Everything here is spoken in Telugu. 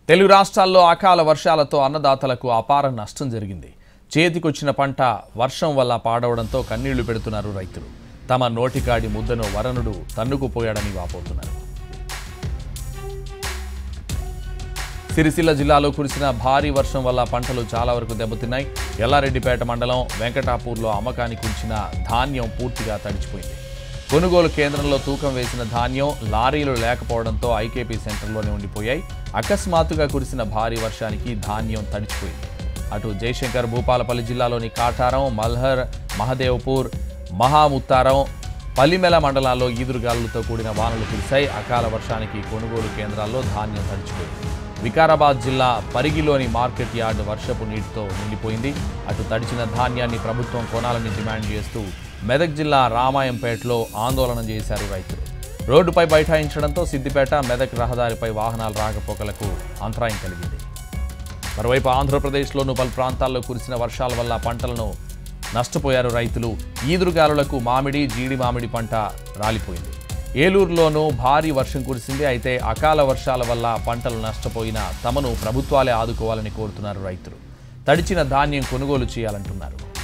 తెలుగు రాష్ట్రాల్లో అకాల వర్షాలతో అన్నదాతలకు అపార నష్టం జరిగింది చేతికొచ్చిన పంట వర్షం వల్ల పాడవడంతో కన్నీళ్లు పెడుతున్నారు రైతులు తమ నోటికాడి ముద్దను వరనుడు తన్నుకుపోయాడని వాపోతున్నారు సిరిసిల్ల జిల్లాలో కురిసిన భారీ వర్షం వల్ల పంటలు చాలా వరకు దెబ్బతిన్నాయి ఎల్లారెడ్డిపేట మండలం వెంకటాపూర్లో అమ్మకానికి ఉంచిన ధాన్యం పూర్తిగా తడిచిపోయింది కొనుగోలు కేంద్రంలో తూకం వేసిన ధాన్యం లారీలు లేకపోవడంతో ఐకేపీ సెంటర్లోనే ఉండిపోయాయి అకస్మాత్తుగా కురిసిన భారీ వర్షానికి ధాన్యం తడిచిపోయింది అటు జయశంకర్ భూపాలపల్లి జిల్లాలోని కాటారం మల్హర్ మహదేవ్పూర్ మహాముత్తారం పల్లిమెల మండలాల్లో ఈదురుగాలులతో కూడిన వానలు కురిశాయి అకాల వర్షానికి కొనుగోలు కేంద్రాల్లో ధాన్యం తడిచిపోయింది వికారాబాద్ జిల్లా పరిగిలోని మార్కెట్ యార్డ్ వర్షపు నీటితో నిండిపోయింది అటు తడిచిన ధాన్యాన్ని ప్రభుత్వం కొనాలని డిమాండ్ చేస్తూ మెదక్ జిల్లా రామాయంపేటలో ఆందోళన చేశారు రైతులు రోడ్డుపై బైఠాయించడంతో సిద్దిపేట మెదక్ రహదారిపై వాహనాలు రాకపోకలకు అంతరాయం కలిగింది మరోవైపు ఆంధ్రప్రదేశ్లోనూ పలు ప్రాంతాల్లో కురిసిన వర్షాల వల్ల పంటలను నష్టపోయారు రైతులు ఈదురుగాలులకు మామిడి జీడి మామిడి పంట రాలిపోయింది ఏలూరులోనూ భారీ వర్షం కురిసింది అయితే అకాల వర్షాల వల్ల పంటలు నష్టపోయిన తమను ప్రభుత్వాలే ఆదుకోవాలని కోరుతున్నారు రైతులు తడిచిన ధాన్యం కొనుగోలు చేయాలంటున్నారు